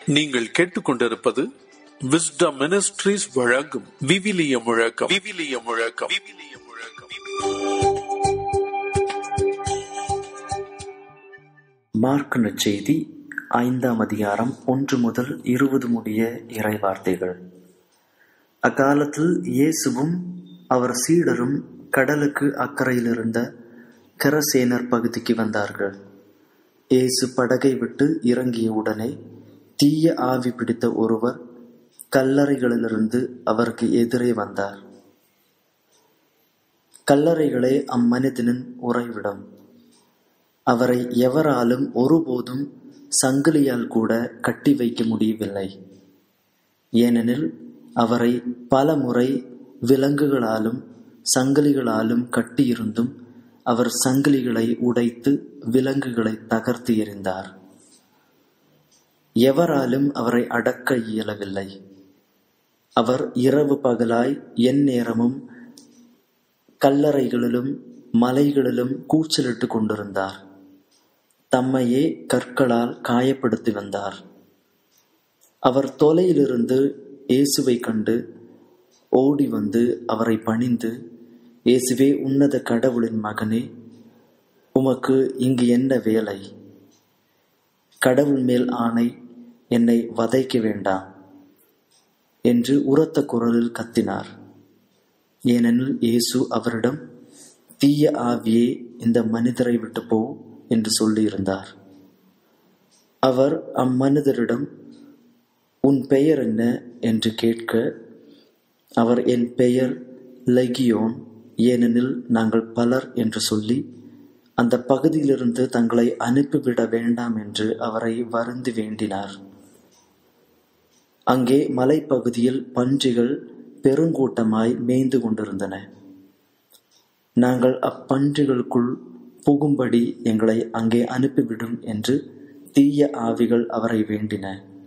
நீங்கள் கேட்டுக்கொண்டிருப்பது wisdom ministries வழங்கும் விவிலிய முழக்கம் விவிலிய முழக்கம் விவிலிய முழக்கம் மார்க் நற்செய்தி ஐந்தாம் அதிகாரம் ஒன்று முதல் இருபது முடிய இறைவார்த்தைகள் அக்காலத்தில் இயேசுவும் அவர் சீடரும் கடலுக்கு அக்கறையில் இருந்த கரசேனர் பகுதிக்கு வந்தார்கள் இயேசு படகை விட்டு இறங்கிய உடனே தீய ஆவி பிடித்த ஒருவர் கல்லறைகளிலிருந்து அவருக்கு எதிரே வந்தார் கல்லறைகளே அம்மனிதனின் உறைவிடம் அவரை எவராலும் ஒருபோதும் சங்கிலியால் கூட கட்டி வைக்க முடியவில்லை ஏனெனில் அவரை பல முறை விலங்குகளாலும் சங்கிலிகளாலும் கட்டியிருந்தும் அவர் சங்கிலிகளை உடைத்து விலங்குகளை தகர்த்து எறிந்தார் எவராலும் அவரை அடக்க இயலவில்லை அவர் இரவு பகலாய் என் நேரமும் கல்லறைகளிலும் மலைகளிலும் கூச்சலிட்டு கொண்டிருந்தார் தம்மையே கற்களால் காயப்படுத்தி வந்தார் அவர் தொலையிலிருந்து இயேசுவை கண்டு ஓடி வந்து அவரை பணிந்து இயேசுவே உன்னத கடவுளின் மகனே உமக்கு இங்கு என்ன வேலை கடவுள் மேல் ஆணை என்னை வதைக்க வேண்டாம் என்று உரத்த குரலில் கத்தினார் ஏனெனில் இயேசு அவரிடம் தீய ஆவியே இந்த மனிதரை விட்டு போ என்று சொல்லியிருந்தார் அவர் அம்மனிதரிடம் உன் பெயர் என்ன என்று கேட்க அவர் என் பெயர் லெகியோன் ஏனெனில் நாங்கள் பலர் என்று சொல்லி அந்த பகுதியிலிருந்து தங்களை அனுப்பிவிட வேண்டாம் என்று அவரை வருந்தி வேண்டினார் அங்கே மலைப்பகுதியில் பன்றிகள் பெருங்கூட்டமாய் மேய்ந்து கொண்டிருந்தன நாங்கள் அப்பன்றிகளுக்குள் புகும்படி எங்களை அங்கே அனுப்பிவிடும் என்று தீய ஆவிகள் அவரை வேண்டின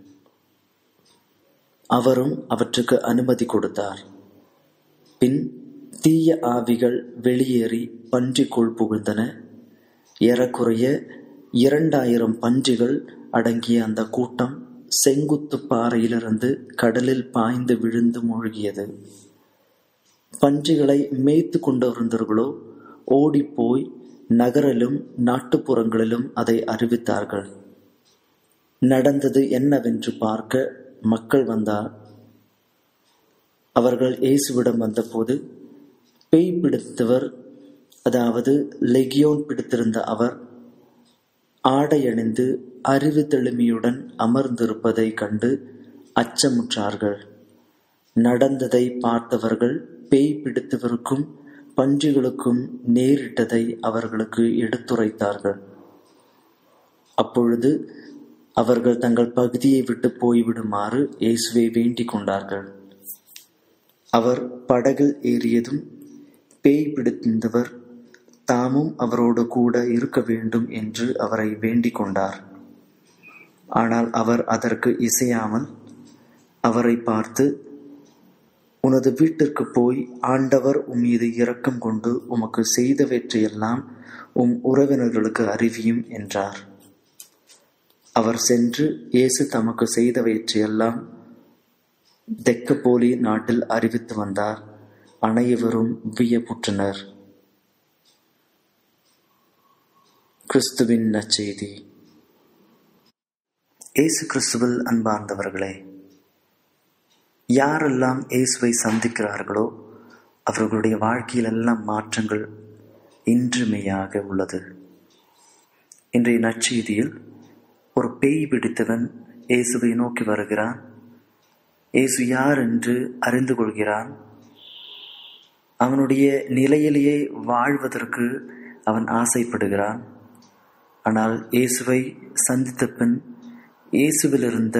அவரும் அவற்றுக்கு அனுமதி கொடுத்தார் பின் தீய ஆவிகள் வெளியேறி பன்றிக்குள் புகுந்தன ஏறக்குறைய இரண்டாயிரம் பன்றிகள் அடங்கிய அந்த கூட்டம் செங்குத்து பாறையிலிருந்து கடலில் பாய்ந்து விழுந்து மூழ்கியது பன்றிகளை மேய்த்து கொண்டிருந்தவர்களோ ஓடிப்போய் நகரிலும் நாட்டுப்புறங்களிலும் அதை அறிவித்தார்கள் நடந்தது என்னவென்று பார்க்க மக்கள் வந்தார் அவர்கள் இயேசுவிடம் வந்தபோது பேய் பிடித்தவர் அதாவது லெகியோன் பிடித்திருந்த அவர் ஆடை அணிந்து அறிவு தெளிமையுடன் அமர்ந்திருப்பதை கண்டு அச்சமுற்றார்கள் நடந்ததை பார்த்தவர்கள் பேய் பிடித்தவருக்கும் பன்றிகளுக்கும் நேரிட்டதை அவர்களுக்கு எடுத்துரைத்தார்கள் அப்பொழுது அவர்கள் தங்கள் பகுதியை விட்டு போய்விடுமாறு இயேசுவை வேண்டிக் கொண்டார்கள் அவர் படகில் ஏறியதும் பேய் பிடித்திருந்தவர் தாமும் அவரோடு கூட இருக்க வேண்டும் என்று அவரை வேண்டிக் கொண்டார் ஆனால் அவர் அதற்கு இசையாமல் அவரை பார்த்து உனது வீட்டிற்கு போய் ஆண்டவர் உம் மீது இரக்கம் கொண்டு உமக்கு செய்தவற்றையெல்லாம் உம் உறவினர்களுக்கு அறிவியும் என்றார் அவர் சென்று இயேசு தமக்கு செய்தவற்றையெல்லாம் தெக்கப்போலி நாட்டில் அறிவித்து வந்தார் அனைவரும் வியப்புற்றனர் கிறிஸ்துவின் நற்செய்தி இயேசு கிறிஸ்துவில் அன்பார்ந்தவர்களே யாரெல்லாம் இயேசுவை சந்திக்கிறார்களோ அவர்களுடைய வாழ்க்கையிலெல்லாம் மாற்றங்கள் இன்றுமையாக உள்ளது இன்றைய நற்செய்தியில் ஒரு பேய் பிடித்தவன் இயேசுவை நோக்கி வருகிறான் இயேசு யார் என்று அறிந்து கொள்கிறான் அவனுடைய நிலையிலேயே வாழ்வதற்கு அவன் ஆசைப்படுகிறான் ஆனால் இயேசுவை சந்தித்த பின் இயேசுவில் இருந்த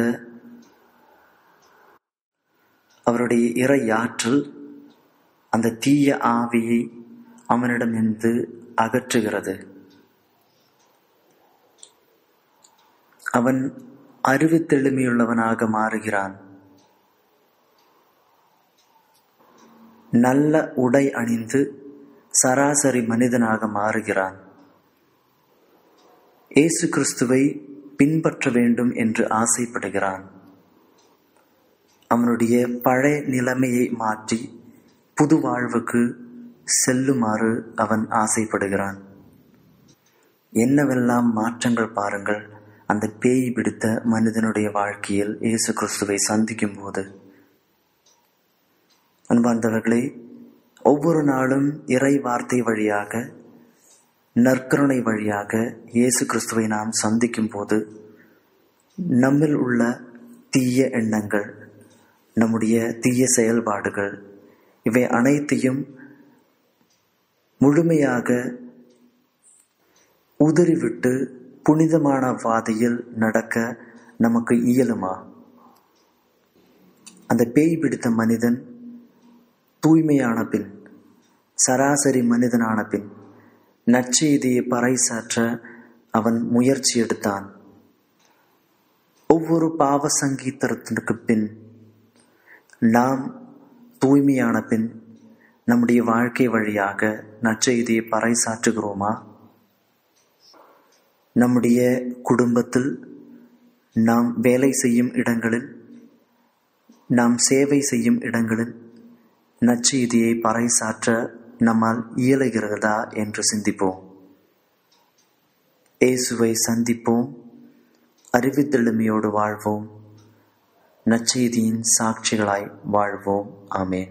அவருடைய இறையாற்றல் அந்த தீய ஆவியை அவனிடமிருந்து அகற்றுகிறது அவன் அறிவு தெளிமையுள்ளவனாக மாறுகிறான் நல்ல உடை அணிந்து சராசரி மனிதனாக மாறுகிறான் இயேசு கிறிஸ்துவை பின்பற்ற வேண்டும் என்று ஆசைப்படுகிறான் அவனுடைய பழைய நிலைமையை மாற்றி புது வாழ்வுக்கு செல்லுமாறு அவன் ஆசைப்படுகிறான் என்னவெல்லாம் மாற்றங்கள் பாருங்கள் அந்த பேய் பிடித்த மனிதனுடைய வாழ்க்கையில் இயேசு கிறிஸ்துவை சந்திக்கும் போது அன்பார்ந்தவர்களே ஒவ்வொரு நாளும் இறை வார்த்தை வழியாக நற்கருணை வழியாக இயேசு கிறிஸ்துவை நாம் சந்திக்கும் போது நம்மில் உள்ள தீய எண்ணங்கள் நம்முடைய தீய செயல்பாடுகள் இவை அனைத்தையும் முழுமையாக உதறிவிட்டு புனிதமான பாதையில் நடக்க நமக்கு இயலுமா அந்த பேய் பிடித்த மனிதன் தூய்மையான பின் சராசரி மனிதனான பின் நற்செய்தியை பறைசாற்ற அவன் முயற்சி எடுத்தான் ஒவ்வொரு பாவ சங்கீதத்திற்கு பின் நாம் தூய்மையான பின் நம்முடைய வாழ்க்கை வழியாக நற்செய்தியை பறைசாற்றுகிறோமா நம்முடைய குடும்பத்தில் நாம் வேலை செய்யும் இடங்களில் நாம் சேவை செய்யும் இடங்களில் நற்செய்தியை பறைசாற்ற நம்மால் இயலுகிறதா என்று சிந்திப்போம் இயேசுவை சந்திப்போம் அறிவித்தெளிமையோடு வாழ்வோம் நற்செய்தியின் சாட்சிகளாய் வாழ்வோம் ஆமே